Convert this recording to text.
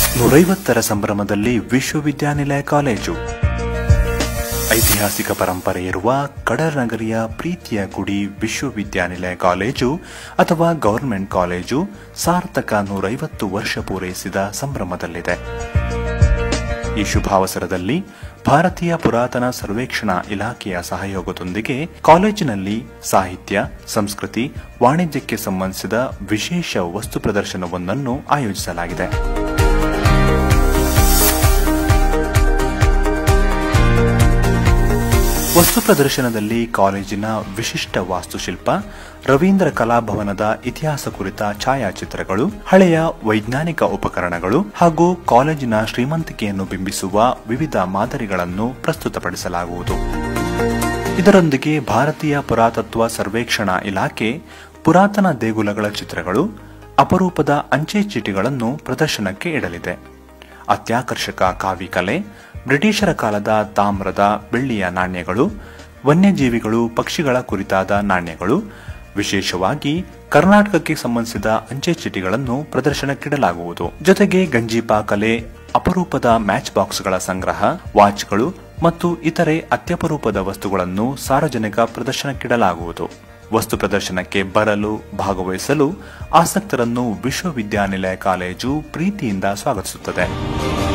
ನೂರೈವತ್ತರ ಸಂಭ್ರಮದಲ್ಲಿ ವಿಶ್ವವಿದ್ಯಾನಿಲಯ ಕಾಲೇಜು ಐತಿಹಾಸಿಕ ಪರಂಪರೆ ಇರುವ ಕಡಲನಗರಿಯ ಪ್ರೀತಿಯ ಗುಡಿ ವಿಶ್ವವಿದ್ಯಾನಿಲಯ ಕಾಲೇಜು ಅಥವಾ ಗವರ್ಮೆಂಟ್ ಕಾಲೇಜು ಸಾರ್ಥಕ ನೂರೈವತ್ತು ವರ್ಷ ಪೂರೈಸಿದ ಸಂಭ್ರಮದಲ್ಲಿದೆ ಈ ಶುಭಾವಸರದಲ್ಲಿ ಭಾರತೀಯ ಪುರಾತನ ಸರ್ವೇಕ್ಷಣಾ ಇಲಾಖೆಯ ಸಹಯೋಗದೊಂದಿಗೆ ಕಾಲೇಜಿನಲ್ಲಿ ಸಾಹಿತ್ಯ ಸಂಸ್ಕೃತಿ ವಾಣಿಜ್ಯಕ್ಕೆ ಸಂಬಂಧಿಸಿದ ವಿಶೇಷ ವಸ್ತು ಪ್ರದರ್ಶನವೊಂದನ್ನು ಆಯೋಜಿಸಲಾಗಿದೆ ವಸ್ತು ಪ್ರದರ್ಶನದಲ್ಲಿ ಕಾಲೇಜಿನ ವಿಶಿಷ್ಟ ವಾಸ್ತುಶಿಲ್ಪ ರವೀಂದ್ರ ಕಲಾಭವನದ ಇತಿಹಾಸ ಕುರಿತ ಛಾಯಾಚಿತ್ರಗಳು ಹಳೆಯ ವೈಜ್ಞಾನಿಕ ಉಪಕರಣಗಳು ಹಾಗೂ ಕಾಲೇಜಿನ ಶ್ರೀಮಂತಿಕೆಯನ್ನು ಬಿಂಬಿಸುವ ವಿವಿಧ ಮಾದರಿಗಳನ್ನು ಪ್ರಸ್ತುತಪಡಿಸಲಾಗುವುದು ಇದರೊಂದಿಗೆ ಭಾರತೀಯ ಪುರಾತತ್ವ ಸರ್ವೇಕ್ಷಣಾ ಇಲಾಖೆ ಪುರಾತನ ದೇಗುಲಗಳ ಚಿತ್ರಗಳು ಅಪರೂಪದ ಅಂಚೆ ಚೀಟಿಗಳನ್ನು ಪ್ರದರ್ಶನಕ್ಕೆ ಇಡಲಿದೆ ಅತ್ಯಾಕರ್ಷಕ ಕಾವಿಕಲೆ ಬ್ರಿಟಿಷರ ಕಾಲದ ತಾಮ್ರದ ಬೆಳ್ಳಿಯ ನಾಣ್ಯಗಳು ವನ್ಯಜೀವಿಗಳು ಪಕ್ಷಿಗಳ ಕುರಿತಾದ ನಾಣ್ಯಗಳು ವಿಶೇಷವಾಗಿ ಕರ್ನಾಟಕಕ್ಕೆ ಸಂಬಂಧಿಸಿದ ಅಂಚೆ ಚೀಟಿಗಳನ್ನು ಪ್ರದರ್ಶನಕ್ಕಿಡಲಾಗುವುದು ಜೊತೆಗೆ ಗಂಜಿಪಾ ಕಲೆ ಅಪರೂಪದ ಮ್ಯಾಚ್ ಬಾಕ್ಸ್ಗಳ ಸಂಗ್ರಹ ವಾಚ್ಗಳು ಮತ್ತು ಇತರೆ ಅತ್ಯಪರೂಪದ ವಸ್ತುಗಳನ್ನು ಸಾರ್ವಜನಿಕ ಪ್ರದರ್ಶನಕ್ಕಿಡಲಾಗುವುದು ವಸ್ತು ಪ್ರದರ್ಶನಕ್ಕೆ ಬರಲು ಭಾಗವಹಿಸಲು ಆಸಕ್ತರನ್ನು ವಿಶ್ವವಿದ್ಯಾನಿಲಯ ಕಾಲೇಜು ಪ್ರೀತಿಯಿಂದ ಸ್ವಾಗತಿಸುತ್ತದೆ